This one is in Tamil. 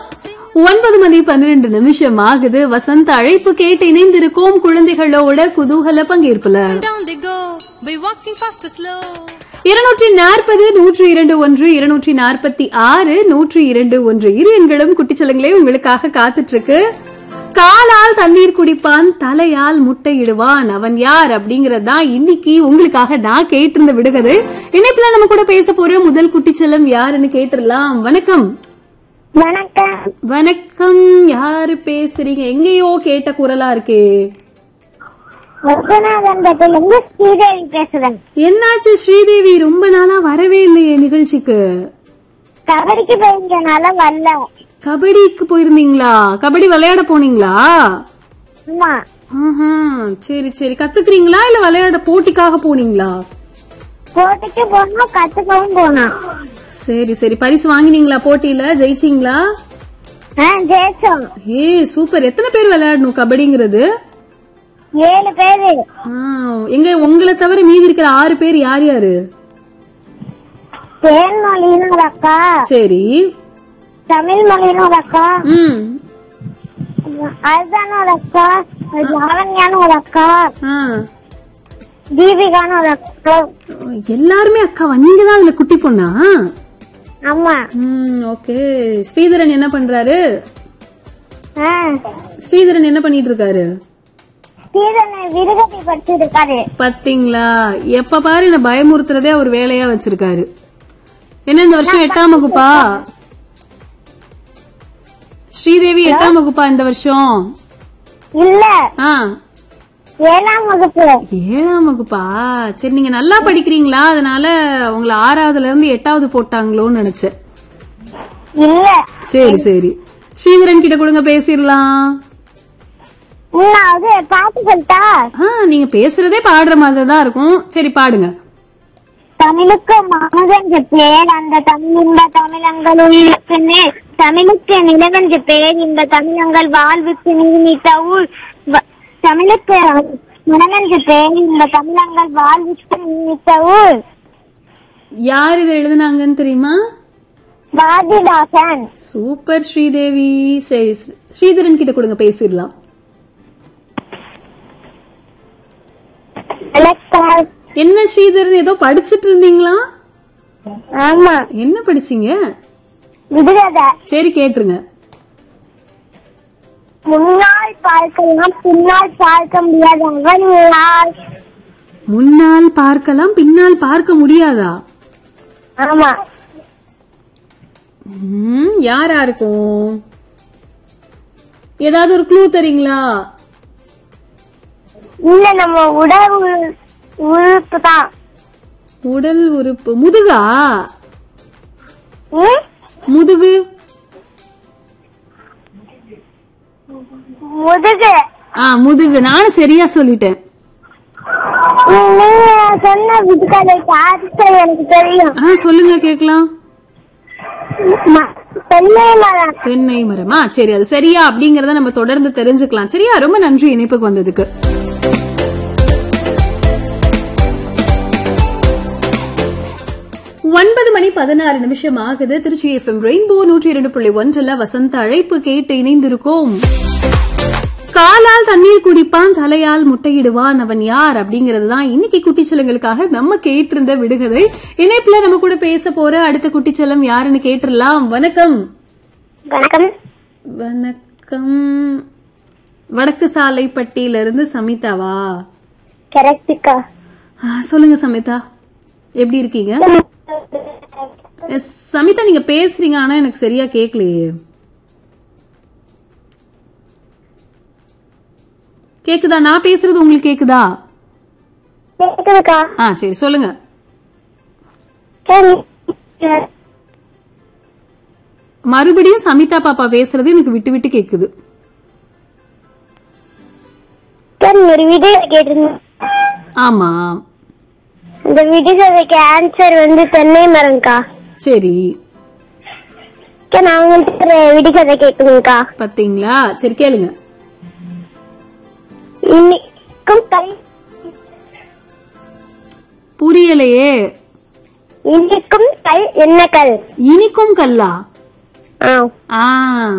ஒன்பது மணி பன்னிரண்டு நிமிஷம் ஆகுது வசந்த் அழைப்பு கேட்டு இணைந்திருக்கோம் குழந்தைகளோட குதூகல பங்கேற்புல Down they go, by walking fast or slow. இருநூற்றி நாற்பது நூற்றி இரண்டு ஒன்று இருநூற்றி நாற்பத்தி ஆறு நூற்றி இரண்டு ஒன்று இரு எண்களும் குட்டிச்சலங்களே உங்களுக்காக காத்துட்டு இருக்கு காலால் தண்ணீர் குடிப்பான் தலையால் முட்டையிடுவான் அவன் யார் அப்படிங்கறது தான் இன்னைக்கு உங்களுக்காக நான் கேட்டிருந்த விடுகது இணைப்புல நம்ம கூட பேச போற முதல் குட்டிச்சலம் யாருன்னு கேட்டுடலாம் வணக்கம் வணக்கம் வணக்கம் யாரு பேசுறீங்க எங்கேயோ கேட்ட குரலா இருக்கே ரகுநாதன்பட்டில இருந்து ஸ்ரீதேவி பேசுறேன் என்னாச்சு ஸ்ரீதேவி ரொம்ப நாளா வரவே இல்லையே நிகழ்ச்சிக்கு கபடிக்கு போயிருந்தனால வரல கபடிக்கு போயிருந்தீங்களா கபடி விளையாட போனீங்களா ஆமா ஆஹா, சரி சரி கத்துக்கிறீங்களா இல்ல விளையாட போட்டிக்காக போனீங்களா போட்டிக்கு போனோம் கத்துக்கவும் போனோம் சரி சரி பரிசு வாங்கினீங்களா போட்டியில ஜெயிச்சீங்களா ஆ ஜெயிச்சோம் ஏ சூப்பர் எத்தனை பேர் விளையாடணும் கபடிங்கிறது ஏழு பேரு ஆ, எங்க உங்களை தவிர மீதி இருக்கிற ஆறு பேர் யார் யாரு தேன்மொழின்னு ஒரு அக்கா சரி தமிழ் மொழின்னு ஒரு அக்கா ம் அர்தான ஒரு அக்கா லாவண்யான்னு ஒரு அக்கா ஆ. தீபிகான்னு ஒரு அக்கா எல்லாருமே அக்காவா நீங்க தான் அதுல குட்டி பொண்ணா ஆமா ம் ஓகே ஸ்ரீதரன் என்ன பண்றாரு ஆ ஸ்ரீதரன் என்ன பண்ணிட்டு இருக்காரு சீதனை விருகத்தை படிச்சுட்டு இருக்காரு பாத்தீங்களா எப்ப பாரு என்ன பயமுறுத்துறதே அவர் வேலையா வச்சிருக்காரு என்ன இந்த வருஷம் எட்டாம் வகுப்பா ஸ்ரீதேவி எட்டாம் வகுப்பா இந்த வருஷம் இல்ல ஆ ஏழாம் வகுப்பு ஏழாம் வகுப்பா சரி நீங்க நல்லா படிக்கிறீங்களா அதனால உங்களை ஆறாவதுல இருந்து எட்டாவது போட்டாங்களோன்னு நினைச்சேன் இல்ல சரி சரி ஸ்ரீதரன் கிட்ட கொடுங்க பேசிடலாம் மூணாவது பாட்டு சொல்லிட்டா ஆ நீங்க பேசுறதே பாடுற மாதிரி தான் இருக்கும் சரி பாடுங்க தமிழுக்கு மனதென்ற பேர் அந்த தமிழ் இந்த தமிழங்களுள் இருக்குன்னு தமிழுக்கு நிலவென்ற பேர் இந்த தமிழங்கள் வாழ்வுக்கு நீர் ஊர் தமிழுக்கு மனமென்ற பேர் இந்த தமிழங்கள் வாழ்வுக்கு நீர் ஊர் யார் இதை எழுதுனாங்கன்னு தெரியுமா பாரதிதாசன் சூப்பர் ஸ்ரீதேவி சரி ஸ்ரீதரன் கிட்ட கொடுங்க பேசிடலாம் வணக்கம். என்ன ஸ்ரீதரன் ஏதோ படிச்சிட்டு இருந்தீங்களா ஆமா என்ன படிச்சீங்க விடுதலை சரி கேட்டுருங்க முன்னால் பார்க்கலாம் பின்னால் பார்க்க முடியாது அவன் யார்? முன்னால் பார்க்கலாம் பின்னால் பார்க்க முடியாதா ஆமா ம், யாரா இருக்கும் ஏதாவது ஒரு க்ளூ தரீங்களா இல்ல நம்ம உடல் உறு- உறுப்பு தான் உடல் உறுப்பு முதுகா ம்? முதுகு முதுகு ஆ முதுகு நானும் சரியா சொல்லிட்டேன் நீங்க சொன்ன விடுதலைக்கு ஆன்சர் எனக்கு தெரியும் ஆ சொல்லுங்க கேக்கலாம் ம- தென்னை மரம் தென்னை மரமா சரி அது சரியா அப்படிங்கறத நம்ம தொடர்ந்து தெரிஞ்சுக்கலாம் சரியா ரொம்ப நன்றி இணைப்புக்கு வந்ததுக்கு ஒன்பது மணி பதினாறு நிமிஷம் ஆகுது திருச்சி எஃப்எம் ரெயின்போ நூற்றி இரண்டு புள்ளி ஒன்றுல வசந்த அழைப்பு கேட்டு இணைந்திருக்கோம் காலால் தண்ணீர் குடிப்பான் தலையால் முட்டையிடுவான் அவன் யார் அப்படிங்கறது தான் இன்னைக்கு குட்டிச்சலங்களுக்காக நம்ம கேட்டிருந்த விடுகதை இணைப்புல நம்ம கூட பேச போற அடுத்த குட்டிச்சலம் யாருன்னு கேட்டுடலாம் வணக்கம் வணக்கம் வணக்கம் வடக்கு சாலைப்பட்டியில இருந்து சமிதாவா கரெக்டுக்கா ஆ, சொல்லுங்க சமிதா எப்படி இருக்கீங்க எஸ், சமிதா நீங்க பேசுறீங்க ஆனா எனக்கு சரியா கேக்கலையே கேக்குதா நான் பேசுறது உங்களுக்கு கேக்குதா கேக்குதுக்கா ஆ சரி சொல்லுங்க சரி மறுபடியும் சமிதா பாப்பா பேசுறது எனக்கு விட்டு விட்டு கேக்குது சரி ஒரு வீடியோ கேட்டிருந்தேன் ஆமா இந்த விடுதலைக்கு ஆன்சர் வந்து தென்னை மரம்க்கா சரி சரி, நான் உங்களுக்கு ஒரு விடுகதை கேட்கணும்க்கா பாத்தீங்களா சரி கேளுங்க இன்னைக்கும் கல் புரியலையே இன்னைக்கும் கல் என்ன கல் இனிக்கும் கல்லா ஆ ஆ